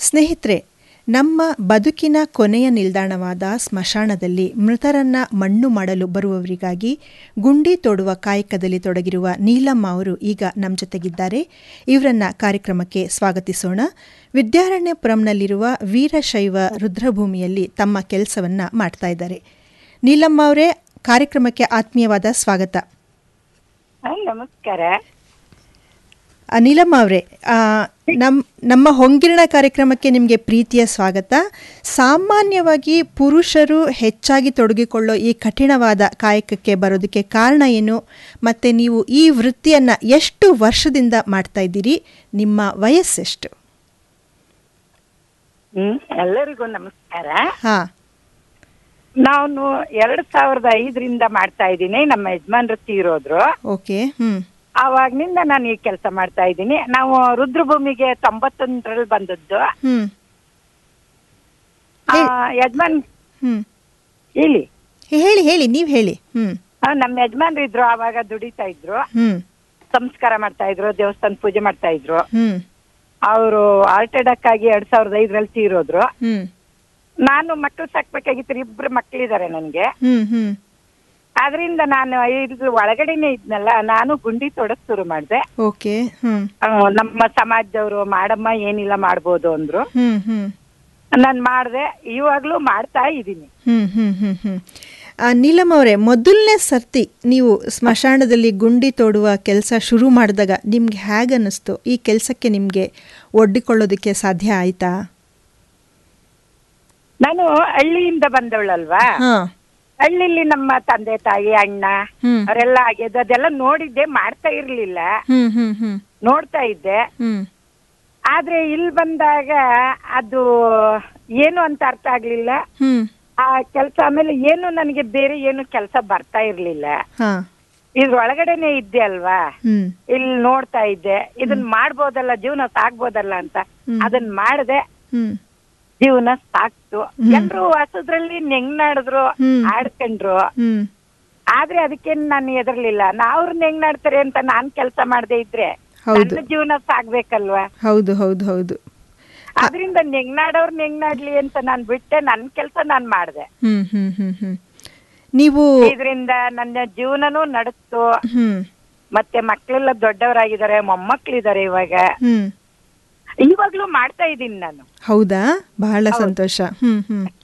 ಸ್ನೇಹಿತರೆ ನಮ್ಮ ಬದುಕಿನ ಕೊನೆಯ ನಿಲ್ದಾಣವಾದ ಸ್ಮಶಾನದಲ್ಲಿ ಮೃತರನ್ನ ಮಣ್ಣು ಮಾಡಲು ಬರುವವರಿಗಾಗಿ ಗುಂಡಿ ತೋಡುವ ಕಾಯಕದಲ್ಲಿ ತೊಡಗಿರುವ ನೀಲಮ್ಮ ಅವರು ಈಗ ನಮ್ಮ ಜೊತೆಗಿದ್ದಾರೆ ಇವರನ್ನ ಕಾರ್ಯಕ್ರಮಕ್ಕೆ ಸ್ವಾಗತಿಸೋಣ ವಿದ್ಯಾರಣ್ಯಪುರಂನಲ್ಲಿರುವ ವೀರಶೈವ ರುದ್ರಭೂಮಿಯಲ್ಲಿ ತಮ್ಮ ಕೆಲಸವನ್ನ ಮಾಡ್ತಾ ಇದ್ದಾರೆ ನೀಲಮ್ಮ ಅವರೇ ಕಾರ್ಯಕ್ರಮಕ್ಕೆ ಆತ್ಮೀಯವಾದ ಸ್ವಾಗತ ಆ, ನಮಸ್ಕಾರ ಆ, ನೀಲಮ್ಮ ಅವರೇ ನಮ್ ನಮ್ಮ ಹೊಂಗಿರಣ ಕಾರ್ಯಕ್ರಮಕ್ಕೆ ನಿಮಗೆ ಪ್ರೀತಿಯ ಸ್ವಾಗತ ಸಾಮಾನ್ಯವಾಗಿ ಪುರುಷರು ಹೆಚ್ಚಾಗಿ ತೊಡಗಿಕೊಳ್ಳೋ ಈ ಕಠಿಣವಾದ ಕಾಯಕಕ್ಕೆ ಬರೋದಕ್ಕೆ ಕಾರಣ ಏನು ಮತ್ತೆ ನೀವು ಈ ವೃತ್ತಿಯನ್ನ ಎಷ್ಟು ವರ್ಷದಿಂದ ಮಾಡ್ತಾ ಇದ್ದೀರಿ ನಿಮ್ಮ ವಯಸ್ಸೆಷ್ಟು ಹ್ಮ್ ಎಲ್ಲರಿಗೂ ನಮಸ್ಕಾರ ಹಾ ನಾನು ಎರಡ್ ಸಾವಿರದ ಐದರಿಂದ ಮಾಡ್ತಾ ಇದ್ದೀನಿ ನಮ್ಮ ಯಜಮಾನ್ರು ತೀರೋದ್ರು ಓಕೆ ಹ್ಮ್ ಆವಾಗ್ನಿಂದ ನಾನು ಈ ಕೆಲಸ ಮಾಡ್ತಾ ಇದ್ದೀನಿ ನಾವು ರುದ್ರಭೂಮಿಗೆ ತೊಂಬತ್ತೊಂದರಲ್ಲಿ ಬಂದದ್ದು ಹ್ಮ್ ಆ, ಯಜಮಾನ್ ಹ್ಮ್ ಹೇಳಿ ಹೇಳಿ ಹೇಳಿ ನೀವು ಹೇಳಿ ಹ್ಮ್ ಆ, ನಮ್ಮ ಯಜಮಾನ್ರು ಇದ್ರು ಆವಾಗ ದುಡಿತಾ ಇದ್ರು ಹ್ಮ್ ಸಂಸ್ಕಾರ ಮಾಡ್ತಾ ಇದ್ರು ದೇವಸ್ಥಾನ ಪೂಜೆ ಮಾಡ್ತಾ ಇದ್ರು ಹ್ಮ್ ಅವರು ಹಾರ್ಟ್ ಅಟ್ಯಾಕ್ ಆಗಿ ಎರಡ್ ಸಾವಿರದ ಐದರಲ್ಲಿ ತೀರೋದ್ರು ಹ್ಮ್ ನಾನು ಮಕ್ಕಳು ಸಾಕ್ಬೇಕಾಗಿತ್ತು ಇಬ್ರು ಮಕ್ಕಳಿದ್ದಾರೆ ನನ್ಗೆ ಹ್ಮ್ ಹ್ಮ್ ಆದ್ರಿಂದ ನಾನು ಇದ್ರ ಒಳಗಡೆನೆ ಇದ್ನಲ್ಲ ನಾನು ಗುಂಡಿ ತೊಡಕ್ ಶುರು ಮಾಡಿದೆ ಓಕೆ ಹ್ಮ್ ನಮ್ಮ ಸಮಾಜದವರು ಮಾಡಮ್ಮ ಏನಿಲ್ಲ ಮಾಡ್ಬೋದು ಅಂದ್ರು ಹ್ಮ್ ಹ್ಮ್ ನಾನ್ ಮಾಡ್ದೆ ಇವಾಗ್ಲೂ ಮಾಡ್ತಾ ಇದ್ದೀನಿ ಹ್ಮ್ ಹ್ಮ್ ಹ್ಮ್ ಹ್ಮ್ ಆ, ನೀಲಮ್ ಅವರೇ ಮೊದಲನೇ ಸರ್ತಿ ನೀವು ಸ್ಮಶಾನದಲ್ಲಿ ಗುಂಡಿ ತೋಡುವ ಕೆಲಸ ಶುರು ಮಾಡಿದಾಗ ನಿಮ್ಗೆ ಹೇಗೆ ಅನ್ನಿಸ್ತು ಈ ಕೆಲಸಕ್ಕೆ ನಿಮಗೆ ಒಡ್ಡಿಕೊಳ್ಳೋದಕ್ಕೆ ಸಾಧ್ಯ ಆಯ್ತಾ ನಾನು ಹಳ್ಳಿಯಿಂದ ಬಂದವಳಲ್ವಾ ಹಾ ಹಳ್ಳಿಲಿ ನಮ್ಮ ತಂದೆ ತಾಯಿ ಅಣ್ಣ ಹ್ಮ್ ಅವರೆಲ್ಲ ಆಗಿದ್ದು ಅದೆಲ್ಲ ನೋಡಿದ್ದೆ ಮಾಡ್ತಾ ಇರ್ಲಿಲ್ಲ ಹ್ಮ್ ಹ್ಮ್ ಹ್ಮ್ ನೋಡ್ತಾ ಇದ್ದೆ ಹ್ಮ್ ಆದ್ರೆ ಇಲ್ಲಿ ಬಂದಾಗ ಅದು ಏನು ಅಂತ ಅರ್ಥ ಆಗ್ಲಿಲ್ಲ ಹ್ಮ್ ಆ ಕೆಲಸ ಆಮೇಲೆ ಏನು ನನಗೆ ಬೇರೆ ಏನು ಕೆಲಸ ಬರ್ತಾ ಇರ್ಲಿಲ್ಲ ಹಾ ಇದ್ರ ಒಳಗಡೆನೆ ಇದ್ದೆ ಅಲ್ವಾ ಹ್ಮ್ ಇಲ್ಲಿ ನೋಡ್ತಾ ಇದ್ದೆ ಇದನ್ ಮಾಡ್ಬೋದಲ್ಲ ಜೀವನ ಸಾಕ್ಬೋದಲ್ಲ ಅಂತ ಹ್ಮ್. ಅದನ್ ಮಾಡ್ದೆ ಹ್ಮ್ ಜೀವನ ಸಾಕ್ತು ಎಲ್ರು ಹೊಸದ್ರಲ್ಲಿ ನೆಂಗ್ನಾಡಿದ್ರು ಹ್ಮ್. ಆಡ್ಕೊಂಡ್ರು ಹ್ಮ್ ಆದ್ರೆ ಅದಕ್ಕೇನ್ ನಾನು ಎದರ್ಲಿಲ್ಲ ಅವ್ರು ನೆಂಗ್ನಾಡ್ತಾರೆ ಅಂತ ನಾನ್ ಕೆಲಸ ಮಾಡದೆ ಇದ್ರೆ ಹೌದು. ನನ್ನ ಜೀವನ ಸಾಕ್ಬೇಕಲ್ವಾ ಹೌದು ಹೌದು ಹೌದು ಅದರಿಂದ ನೆಂಗ್ನಾಡವ್ರು ನೆಂಗ್ನಾಡ್ಲಿ ಅಂತ ನಾನ್ ಬಿಟ್ಟೆ ನನ್ ಕೆಲಸ ನಾನ್ ಮಾಡ್ದೆ ಹ್ಮ್ ಹ್ಮ್ ಹ್ಮ್ ಹ್ಮ್ ನೀವು ಇದರಿಂದ ನನ್ನ ಜೀವನನೂ ನಡೆಸ್ತು ಹ್ಮ್ ಮತ್ತೆ ಮಕ್ಳೆಲ್ಲ ದೊಡ್ಡವರಾಗಿದ್ದಾರೆ ಮೊಮ್ಮಕ್ಳಿದ್ದಾರೆ ಇವಾಗ ಹ್ಮ್ ಇವಾಗ್ಲೂ ಮಾಡ್ತಾ ಇದ್ದೀನಿ ನಾನು ಹೌದಾ ಬಹಳ ಸಂತೋಷ ಹ್ಮ್ ಹ್ಮ್